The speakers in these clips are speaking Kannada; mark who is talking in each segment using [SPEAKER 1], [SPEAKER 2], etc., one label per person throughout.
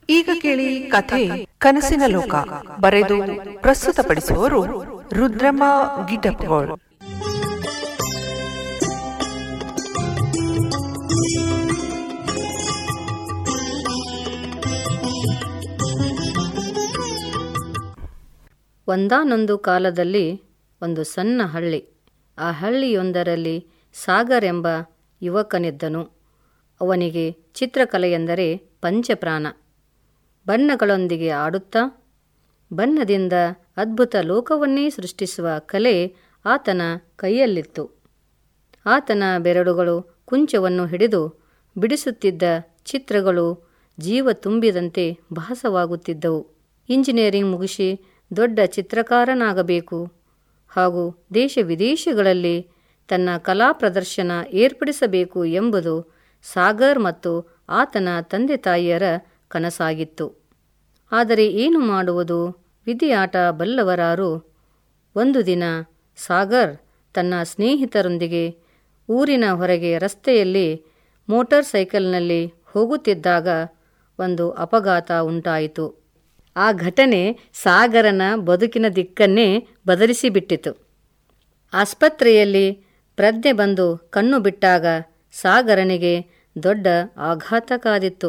[SPEAKER 1] ಈಗ ಕೇಳಿ ಕಥೆ ಕನಸಿನ ಲೋಕ ಬರೆದು ಪ್ರಸ್ತುತಪಡಿಸುವವರು ರುದ್ರಮ್ಮ ಗಿಡ್ಡಪ್ಪಗೋಳ್
[SPEAKER 2] ಒಂದಾನೊಂದು ಕಾಲದಲ್ಲಿ ಒಂದು ಸಣ್ಣ ಹಳ್ಳಿ ಆ ಹಳ್ಳಿಯೊಂದರಲ್ಲಿ ಸಾಗರ್ ಎಂಬ ಯುವಕನಿದ್ದನು ಅವನಿಗೆ ಚಿತ್ರಕಲೆಯೆಂದರೆ ಪಂಚಪ್ರಾಣ ಬಣ್ಣಗಳೊಂದಿಗೆ ಆಡುತ್ತಾ ಬಣ್ಣದಿಂದ ಅದ್ಭುತ ಲೋಕವನ್ನೇ ಸೃಷ್ಟಿಸುವ ಕಲೆ ಆತನ ಕೈಯಲ್ಲಿತ್ತು ಆತನ ಬೆರಳುಗಳು ಕುಂಚವನ್ನು ಹಿಡಿದು ಬಿಡಿಸುತ್ತಿದ್ದ ಚಿತ್ರಗಳು ಜೀವ ತುಂಬಿದಂತೆ ಭಾಸವಾಗುತ್ತಿದ್ದವು ಇಂಜಿನಿಯರಿಂಗ್ ಮುಗಿಸಿ ದೊಡ್ಡ ಚಿತ್ರಕಾರನಾಗಬೇಕು ಹಾಗೂ ದೇಶ ವಿದೇಶಗಳಲ್ಲಿ ತನ್ನ ಕಲಾ ಪ್ರದರ್ಶನ ಏರ್ಪಡಿಸಬೇಕು ಎಂಬುದು ಸಾಗರ್ ಮತ್ತು ಆತನ ತಂದೆ ತಾಯಿಯರ ಕನಸಾಗಿತ್ತು ಆದರೆ ಏನು ಮಾಡುವುದು ವಿಧಿಯಾಟ ಬಲ್ಲವರಾರು ಒಂದು ದಿನ ಸಾಗರ್ ತನ್ನ ಸ್ನೇಹಿತರೊಂದಿಗೆ ಊರಿನ ಹೊರಗೆ ರಸ್ತೆಯಲ್ಲಿ ಮೋಟಾರ್ ಸೈಕಲ್ನಲ್ಲಿ ಹೋಗುತ್ತಿದ್ದಾಗ ಒಂದು ಅಪಘಾತ ಉಂಟಾಯಿತು ಆ ಘಟನೆ ಸಾಗರನ ಬದುಕಿನ ದಿಕ್ಕನ್ನೇ ಬದಲಿಸಿಬಿಟ್ಟಿತು ಆಸ್ಪತ್ರೆಯಲ್ಲಿ ಪ್ರಜ್ಞೆ ಬಂದು ಕಣ್ಣು ಬಿಟ್ಟಾಗ ಸಾಗರನಿಗೆ ದೊಡ್ಡ ಆಘಾತ ಕಾದಿತ್ತು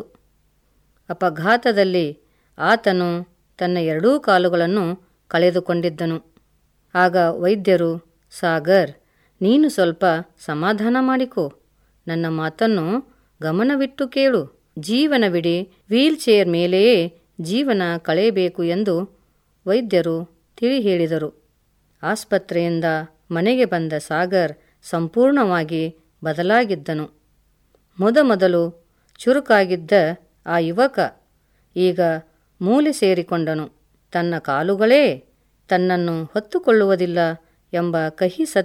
[SPEAKER 2] ಅಪಘಾತದಲ್ಲಿ ಆತನು ತನ್ನ ಎರಡೂ ಕಾಲುಗಳನ್ನು ಕಳೆದುಕೊಂಡಿದ್ದನು ಆಗ ವೈದ್ಯರು ಸಾಗರ್ ನೀನು ಸ್ವಲ್ಪ ಸಮಾಧಾನ ಮಾಡಿಕೊ ನನ್ನ ಮಾತನ್ನು ಗಮನವಿಟ್ಟು ಕೇಳು ಜೀವನವಿಡಿ ವೀಲ್ ಚೇರ್ ಮೇಲೆಯೇ ಜೀವನ ಕಳೆಯಬೇಕು ಎಂದು ವೈದ್ಯರು ತಿಳಿ ಹೇಳಿದರು ಆಸ್ಪತ್ರೆಯಿಂದ ಮನೆಗೆ ಬಂದ ಸಾಗರ್ ಸಂಪೂರ್ಣವಾಗಿ ಬದಲಾಗಿದ್ದನು ಮೊದಮೊದಲು ಚುರುಕಾಗಿದ್ದ ಆ ಯುವಕ ಈಗ ಮೂಲೆ ಸೇರಿಕೊಂಡನು ತನ್ನ ಕಾಲುಗಳೇ ತನ್ನನ್ನು ಹೊತ್ತುಕೊಳ್ಳುವುದಿಲ್ಲ ಎಂಬ ಕಹಿ ಸತ್ಯ